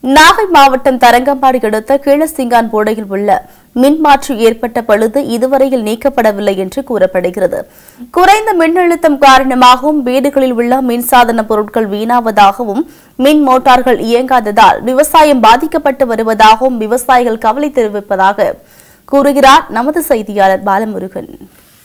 நாகை மாவட்டம் தரங்கம்பாடி அடுத்த கீழசிங்கான் போடையில் உள்ள மின்மாற்றி ஏற்பட்ட பழுது இதுவரையில் நீக்கப்படவில்லை என்று கூறப்படுகிறது குறைந்த மின்னழுத்தம் காரணமாகவும் வீடுகளில் உள்ள மின்சாதன பொருட்கள் வீணாவதாகவும் மின் மோட்டார்கள் இயங்காததால் விவசாயம் பாதிக்கப்பட்டு வருவதாகவும் விவசாயிகள் கவலை தெரிவிப்பதாக கூறுகிறார் நமது செய்தியாளர் பாலமுருகன்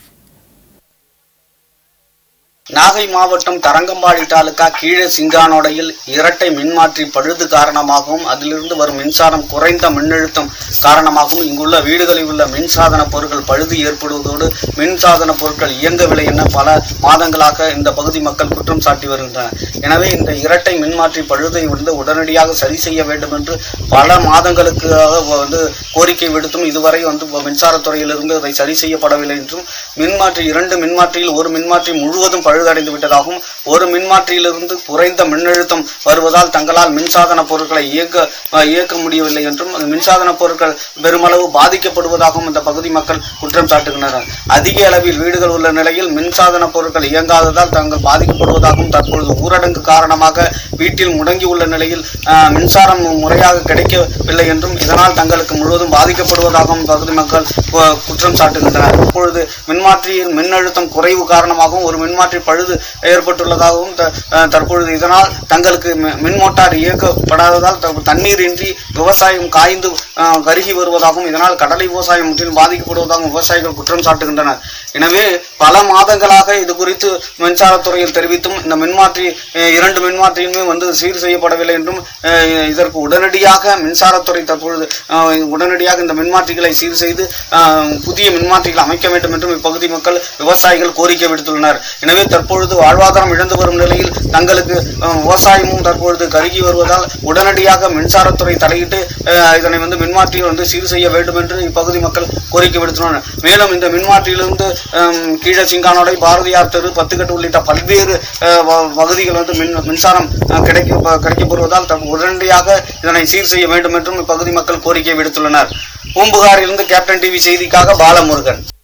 நாகை மாவட்டம் தரங்கம்பாடி தாலுகா கீழே சிங்கானோடையில் இரட்டை மின்மாற்றி பழுது காரணமாகவும் அதிலிருந்து வரும் மின்சாரம் குறைந்த மின்னழுத்தம் காரணமாகவும் இங்குள்ள வீடுகளில் உள்ள மின்சாதன பொருட்கள் பழுது ஏற்படுவதோடு மின்சாதன பொருட்கள் இயங்கவில்லை என பல மாதங்களாக இந்த பகுதி மக்கள் குற்றம் சாட்டி வருகின்றனர் எனவே இந்த இரட்டை மின்மாற்றி பழுதை வந்து உடனடியாக சரி செய்ய வேண்டும் என்று பல மாதங்களுக்காக வந்து கோரிக்கை விடுத்தும் இதுவரை வந்து மின்சாரத்துறையிலிருந்து அதை சரி செய்யப்படவில்லை என்றும் மின்மாற்றி இரண்டு மின்மாற்றியில் ஒரு மின்மாற்றி முழுவதும் பழுதடைந்து விட்டதாகவும் ஒரு மின்மாற்றியிலிருந்து குறைந்த மின்னழுத்தம் வருவதால் தங்களால் மின்சாதன பொருட்களை இயக்க அஹ், இயக்க முடியவில்லை என்றும் அந்த மின்சாதன பொருட்கள் பெருமளவு பாதிக்கப்படுவதாகவும் இந்த பகுதி மக்கள் குற்றம் சாட்டுகின்றனர் அதிக அளவில் வீடுகள் உள்ள நிலையில் மின்சாதன பொருட்கள் இயங்காததால் தாங்கள் பாதிக்கப்படுவதாகவும் தற்பொழுது ஊரடங்கு காரணமாக வீட்டில் முடங்கி உள்ள நிலையில் அஹ், மின்சாரம் முறையாக கிடைக்கவில்லை என்றும் இதனால் தங்களுக்கு முழுவதும் பாதிக்கப்படுவதாகவும் பகுதி மக்கள் கு- குற்றம் சாட்டுகின்றனர் இப்பொழுது மின்மாற்றியின் மின்னழுத்தம் குறைவு காரணமாகவும் ஒரு மின்மாற்றி பழுது ஏற்பட்டுள்ளதாகவும் த- அஹ், தற்பொழுது இதனால் தங்களுக்கு மி- மின் மோட்டார் இயக்கப்படாததால் த- தண்ணீரின்றி விவசாயம் காய்ந்து அஹ், கருகி வருவதாகவும் இதனால் கடலை விவசாயம் முற்றிலும் பாதிக்கப்படுவதாகவும் விவசாயிகள் குற்றம் சாட்டுகின்றனர் எனவே பல மாதங்களாக இது குறித்து மின்சாரத்துறையில் தெரிவித்தும் இந்த மின்மாற்றி அஹ், இரண்டு மின்மாற்றியுமே வந்து சீர் செய்யப்படவில்லை என்றும் அஹ், இதற்கு உடனடியாக மின்சாரத்துறை தற்பொழுது அஹ், உடனடியாக இந்த மின்மாற்றிகளை சீர் செய்து அஹ், புதிய மின்மாற்றிகள் அமைக்க வேண்டும் என்றும் இப்பகுதி மக்கள் விவசாயிகள் கோரிக்கை விடுத்துள்ளனர் எனவே தற்பொழுது வாழ்வாதாரம் இழந்து வரும் நிலையில் தங்களுக்கு அஹ், விவசாயமும் தற்பொழுது கருகி வருவதால் உடனடியாக மின்சாரத்துறை தலையிட்டு அஹ், இதனை வந்து மின்மாற்றியை வந்து சீர் செய்ய வேண்டும் என்று இப்பகுதி மக்கள் கோரிக்கை விடுத்துள்ளனர் மேலும் இந்த மின்மாற்றியிலிருந்து அஹ், கீழ சிங்கானோடை பாரதியார் தெரு பத்துக்கட்டு உள்ளிட்ட பல்வேறு அஹ், வ- பகுதிகள் வந்து மின் மின்சாரம் அஹ், கிடைக்க ப- கிடைக்கப்பெறுவதால் தற்ப- உடனடியாக இதனை சீர் செய்ய வேண்டும் என்றும் இப்பகுதி மக்கள் கோரிக்கை விடுத்துள்ளனர் பூம்புகாரிலிருந்து கேப்டன் டிவி செய்திக்காக பாலமுருகன்